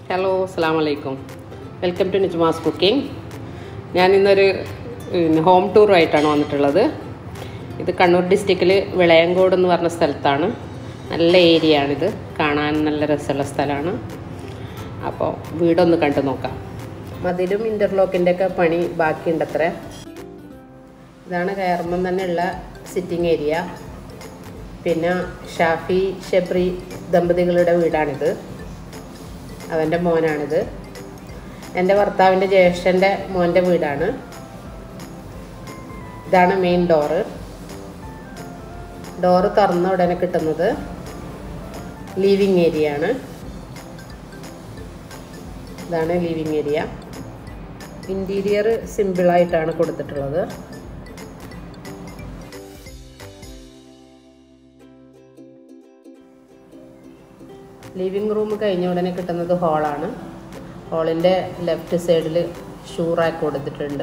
Hello അസ്സാം വലൈക്കും welcome to നിജ്മാസ് cooking ഞാൻ ഇന്നൊരു പിന്നെ, ഹോം ടൂറുമായിട്ടാണ് വന്നിട്ടുള്ളത് ഇത് കണ്ണൂർ ഡിസ്ട്രിക്റ്റിൽ വിളയങ്കോട് എന്ന് പറഞ്ഞ സ്ഥലത്താണ് നല്ല ഏരിയ ആണിത് കാണാൻ നല്ല രസമുള്ള സ്ഥലമാണ് അപ്പോൾ വീടൊന്ന് കണ്ടു നോക്കാം മതിലും ഇൻ്റർലോക്കിൻ്റെ ഒക്കെ പണി ബാക്കിയുണ്ടത്ര ഇതാണ് കയറുമ്പം തന്നെയുള്ള സിറ്റിംഗ് ഏരിയ പിന്നെ ഷാഫി ഷെബ്രി ദമ്പതികളുടെ വീടാണിത് അവൻ്റെ മോനാണിത് എൻ്റെ ഭർത്താവിൻ്റെ ജ്യേഷ്ഠൻ്റെ മോൻ്റെ വീടാണ് ഇതാണ് മെയിൻ ഡോറ് ഡോറ് തുറന്ന ഉടനെ കിട്ടുന്നത് ലീവിങ് ഏരിയ ആണ് ഇതാണ് ലീവിങ് ഏരിയ ഇൻറ്റീരിയർ സിമ്പിളായിട്ടാണ് കൊടുത്തിട്ടുള്ളത് ലിവിങ് റൂം കഴിഞ്ഞ ഉടനെ കിട്ടുന്നത് ഹാളാണ് ഹാളിൻ്റെ ലെഫ്റ്റ് സൈഡിൽ ഷൂ റാക്ക് കൊടുത്തിട്ടുണ്ട്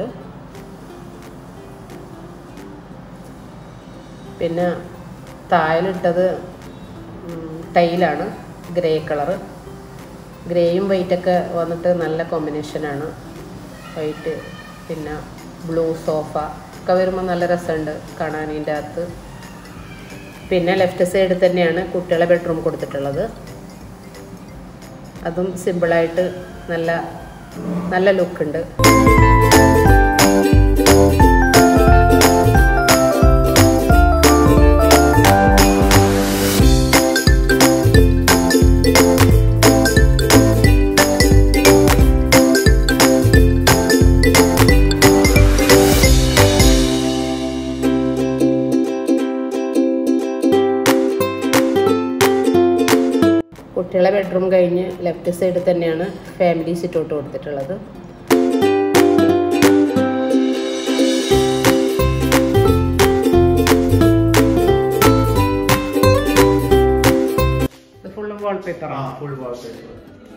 പിന്നെ തായലിട്ടത് ടൈലാണ് ഗ്രേ കളറ് ഗ്രേയും വൈറ്റൊക്കെ വന്നിട്ട് നല്ല കോമ്പിനേഷനാണ് വൈറ്റ് പിന്നെ ബ്ലൂ സോഫ ഒക്കെ വരുമ്പോൾ നല്ല രസമുണ്ട് കാണാൻ ഇതിൻ്റെ അകത്ത് പിന്നെ ലെഫ്റ്റ് സൈഡിൽ തന്നെയാണ് കുട്ടികളെ ബെഡ്റൂം കൊടുത്തിട്ടുള്ളത് അതും സിമ്പിളായിട്ട് നല്ല നല്ല ലുക്കുണ്ട് കുട്ടികളെ ബെഡ്റൂം കഴിഞ്ഞ് ലെഫ്റ്റ് സൈഡിൽ തന്നെയാണ് ഫാമിലി സിറ്റൗട്ട് കൊടുത്തിട്ടുള്ളത് ഇത് ഫുള്ളും വാൾപേപ്പർ ആ ഫുൾ വാൾപേപ്പർ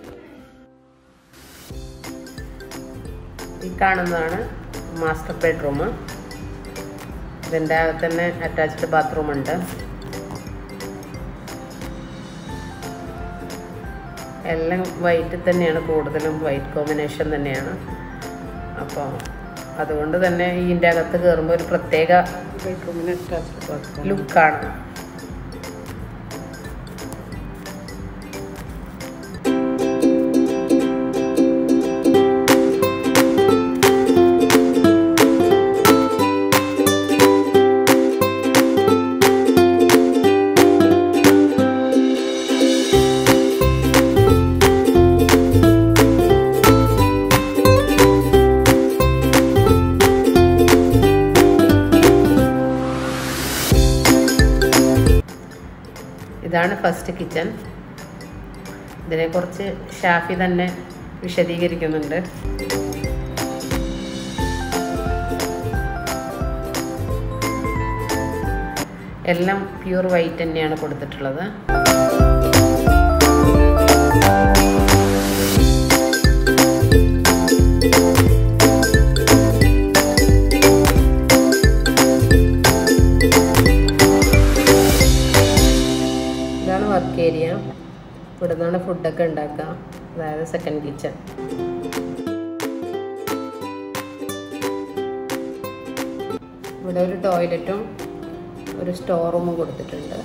ഈ കാണുന്നതാണ് മാസ്റ്റർ ബെഡ്റൂം ഇതിൻ്റെ അകത്ത് തന്നെ അറ്റാച്ച്ഡ് ബാത്റൂം ഉണ്ട് എല്ലാം വൈറ്റ് തന്നെയാണ് കൂടുതലും വൈറ്റ് കോമ്പിനേഷൻ തന്നെയാണ് അപ്പോൾ അതുകൊണ്ട് തന്നെ ഇതിൻ്റെ അകത്ത് കയറുമ്പോൾ ഒരു പ്രത്യേക ബെഡ്റൂമിന് അറ്റാച്ച്ഡ് ബാത്റൂം ലുക്കാണ് ഇതാണ് ഫസ്റ്റ് കിച്ചൺ ഇതിനെക്കുറിച്ച് ഷാഫി തന്നെ വിശദീകരിക്കുന്നുണ്ട് എല്ലാം പ്യൂർ വൈറ്റ് തന്നെയാണ് കൊടുത്തിട്ടുള്ളത് ഇതാണ് വർക്ക് ഏരിയ ഇവിടെ നിന്നാണ് ഫുഡൊക്കെ ഉണ്ടാക്കുക അതായത് സെക്കൻഡ് കിച്ചൺ ഇവിടെ ഒരു ടോയ്ലറ്റും ഒരു സ്റ്റോർ റൂമും കൊടുത്തിട്ടുണ്ട്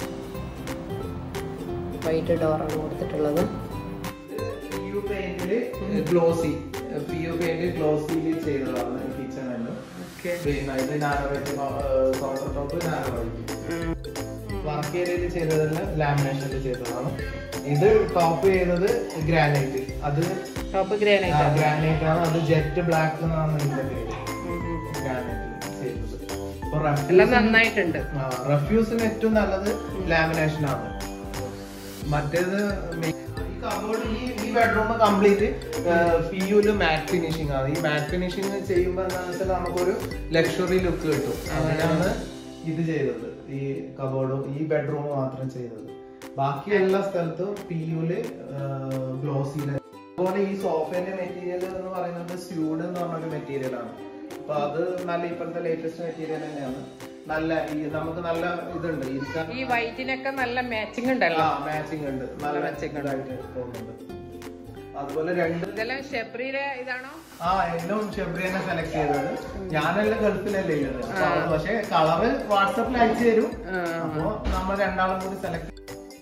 വൈറ്റ് ഡോറാണ് കൊടുത്തിട്ടുള്ളത് പി യു പെയിന്റില് ഗ്ലോസി പി യു പെയിന്റ് ഗ്ലോസിയിൽ ചെയ്തതാണ് കിച്ചൺ എന്ന് പിന്നെ ഇത് nano white counter top nano white work ഏരിയയിൽ ചെയ്തതെല്ലാം ലാമിനേഷനിൽ ചെയ്തതാണ് ഇത് ടോപ്പ് ചെയ്തത് ഗ്രാനൈറ്റ് അത് ടോപ്പ് ഗ്രാനൈറ്റ് ഗ്രാനൈറ്റ് ആണ് അത് ജെറ്റ് ബ്ലാക്ക് എന്നാണ് ഇതിന്റെ പേര് ഗ്രാനൈറ്റ് ചെയ്തത് അപ്പൊ എല്ലാം റഫ്യൂസ് നന്നായിട്ടുണ്ട് റഫ്യൂസിന് ഏറ്റവും നല്ലത് ലാമിനേഷൻ ആണ് മറ്റേത് മെ- ഈ കബോർഡ് ഈ ഈ ബെഡ്റൂം കംപ്ലീറ്റ് പിയുല് മാറ്റ് ഫിനിഷിംഗ് ആണ് ഈ മാറ്റ് ഫിനിഷിംഗ് ചെയ്യുമ്പോൾ എന്താണെന്ന് വെച്ചാൽ നമുക്കൊരു ലക്ഷറി ലുക്ക് കിട്ടും അതിനാണ് ഇത് ചെയ്തത് ഈ കബോർഡും ഈ ബെഡ്റൂം മാത്രം ചെയ്തത് ബാക്കി എല്ലാ സ്ഥലത്തും പിയുല് ഗ്ലോസിയില് അതുപോലെ ഈ സോഫേന്റെ മെറ്റീരിയൽ എന്ന് പറയുന്നത് സ്യൂഡ് എന്ന് പറഞ്ഞൊരു മെറ്റീരിയൽ ആണ് അപ്പൊ അത് നല്ല ഇപ്പോഴത്തെ ലേറ്റസ്റ്റ് മെറ്റീരിയൽ തന്നെയാണ് നല്ല ഈ നമുക്ക് നല്ല ഇതുണ്ട് ഇരിക്കാൻ ഈ വൈറ്റിനൊക്കെ നല്ല മാച്ചിങ് ഉണ്ടല്ലോ മാച്ചിങ് ഉണ്ട് നല്ല matching ഉണ്ട്. ഇതായിട്ട് തോന്നുന്നുണ്ട് അതുപോലെ രണ്ട് ഇതെല്ലാം ഷെബ്രിയിലെ ഇതാണോ ആ എല്ലാം ഷെബ്രിയനെ സെലക്ട് ചെയ്തത് ഞാനെല്ലാം ഗൾഫിലല്ലേ ഉള്ളത് അപ്പൊ അത് പക്ഷെ കളറ് വാട്സപ്പിൽ അയച്ചു തരും അപ്പൊ നമ്മൾ രണ്ടാളും കൂടി സെലക്ട്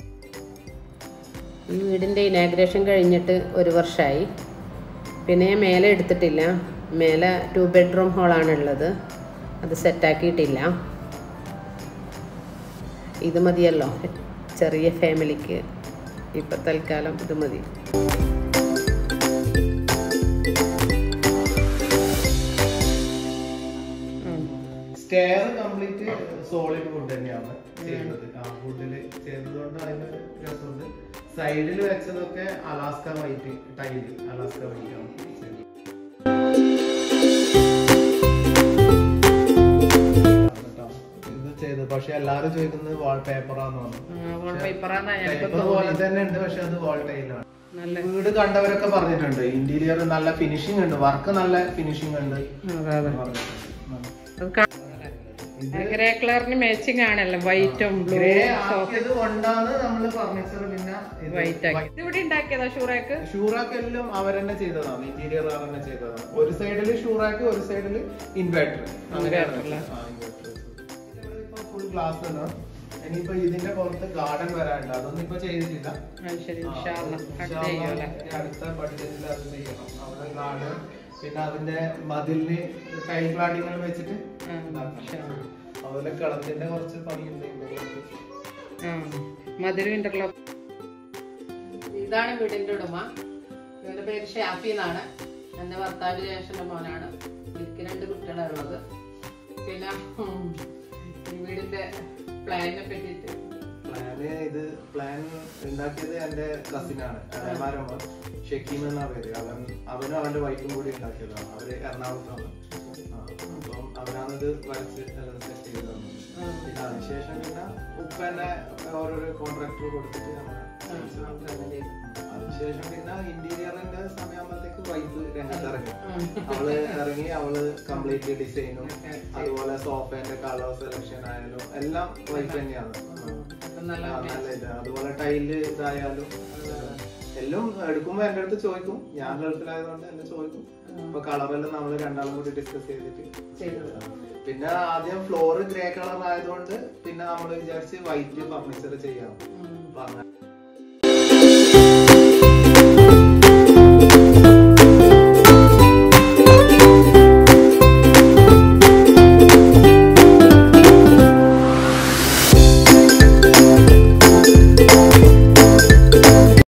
ഈ വീടിൻ്റെ ഇനാഗ്രേഷൻ കഴിഞ്ഞിട്ട് ഒരു വർഷമായി പിന്നെ ഞാൻ മേലെ എടുത്തിട്ടില്ല മേലെ ടു ബെഡ്റൂം ഹോളാണുള്ളത് അത് സെറ്റാക്കിയിട്ടില്ല ഇത് മതിയല്ലോ ചെറിയ ഫാമിലിക്ക് ഇപ്പം തൽക്കാലം ഇത് മതി സ്റ്റെയർ കംപ്ലീറ്റ് സോളിഡ് വുഡ് തന്നെയാണ് ചെയ്തത് ആ വുഡില് ചെയ്തതുകൊണ്ട് അതിനൊരു രസമുണ്ട് സൈഡിൽ വെച്ചതൊക്കെ Alaska white tile Alaska white ആണ് ചെയ്തത്. കേട്ടോ. ഇത് ചെയ്തത് പക്ഷെ എല്ലാരും ചോദിക്കുന്നത് വാൾ പേപ്പറാന്ന് പറഞ്ഞു പേപ്പർ പോലെ തന്നെ ഉണ്ട് പക്ഷെ അത് വാൾ ടൈലാണ് നല്ല വീട് കണ്ടവരൊക്കെ പറഞ്ഞിട്ടുണ്ട് ഇന്റീരിയർ നല്ല ഫിനിഷിംഗ് ഉണ്ട് വർക്ക് നല്ല ഫിനിഷിംഗ് ഉണ്ട് പറഞ്ഞിട്ടുണ്ട്. ഗ്രേ കളറിന് മാച്ചിങ് ആണല്ലോ വൈറ്റും ബ്ലൂ ഗ്രേ ആക്കിയത് കൊണ്ടാണ് നമ്മള് ഫർണിച്ചർ പിന്നെ ഇത് വൈറ്റ് ആക്കി ഇത് ഇവിടെ ഉണ്ടാക്കിയതാ ഷൂറാക്ക് ഷൂറാക്ക് എല്ലാം അവരെന്നെ ചെയ്തതാണ് ഇന്റീരിയർ അവരെന്നെ ചെയ്തതാണ് ഒരു സൈഡില് ഷൂറാക്ക് ഒരു സൈഡില് ഇൻവെർട്ടർ ഫുൾ ഗ്ലാസ് ആണ് ഇനിയിപ്പോ ഇതിന്റെ പുറത്ത് ഗാർഡൻ വരാനുണ്ട് അതൊന്നും ഇപ്പൊ ചെയ്തിട്ടില്ല ശരി ആ, ഇൻഷാ അല്ലാ. ഇൻഷാ അടുത്ത അല്ലാ, ചെയ്യുമല്ലേ ഇനി അടുത്ത ബഡ്ജറ്റിൽ അത് ചെയ്യണം അവിടെ ഗാർഡൻ പിന്നെ അതിന്റെ മതിലിന് ടൈൽ ക്ലാഡിങ്ങൾ വെച്ചിട്ട് ഇതാക്കണം. അതുപോലെ കളത്തിന്റെ കുറച്ച് പണിയുണ്ട് ഇതിനകത്ത്. മധുര ഇന്റർലോക്ക് ഇതാണ് വീടിന്റെ ഉടമ ഇവന്റെ പേര് ഷാഫി എന്നാണ് എന്റെ ഭർത്താവ് ജേഷന്റെ മോനാണ് എനിക്ക് രണ്ട് കുട്ടികളാണ് ഉള്ളത് പിന്നെ ഉം, ഈ വീടിന്റെ പ്ലാനിനെ പറ്റിയിട്ട് പ്ലാന് ഇത് പ്ലാൻ ഉണ്ടാക്കിയത് എന്റെ കസിനാണ് കടമാരമ്മ ഷക്കീം എന്നാ പേര് അവൻ അവനും അവന്റെ വൈഫും കൂടി ഉണ്ടാക്കിയതാണ് അവര് എറണാകുളത്താണ് ആ, അപ്പം അവനാണിത് വരച്ച് സെറ്റ് ചെയ്ത് തന്നത് പിന്നെ അതിനുശേഷം പിന്നെ ഉപ്പന്നെ ഓരോരോ കോൺട്രാക്ടർ കൊടുത്തിട്ട് അങ്ങനെ ചെയ്യിച്ചതാണ്. അതിനുശേഷം പിന്നെ ഇന്റീരിയറിന്റെ സമയമാകുമ്പോഴത്തേക്ക് വൈഫ് രംഗത്തിറങ്ങി അവള് ഇറങ്ങി അവള് കംപ്ലീറ്റ് ഡിസൈനും അതുപോലെ സോഫേന്റെ കളർ സെലക്ഷൻ ആയാലും എല്ലാം വൈഫ് തന്നെയാണ് അപ്പൊ നല്ല ആ, നല്ല ഇത്. അതുപോലെ ടൈല് ഇതായാലും എല്ലാം എടുക്കുമ്പോ എന്റെ അടുത്ത് ചോദിക്കും ഞാൻ ഗൾഫിലായതുകൊണ്ട് എന്നെ ചോദിക്കും അപ്പൊ കളറെല്ലാം നമ്മൾ രണ്ടാളും കൂടി ഡിസ്കസ് ചെയ്തിട്ട് ചെയ്തത് പിന്നെ ആദ്യം ഫ്ലോർ ഗ്രേ കളർ ആയതുകൊണ്ട് പിന്നെ നമ്മൾ വിചാരിച്ച് വൈറ്റ് ഫർണിച്ചർ ചെയ്യാം അപ്പൊ അങ്ങനെ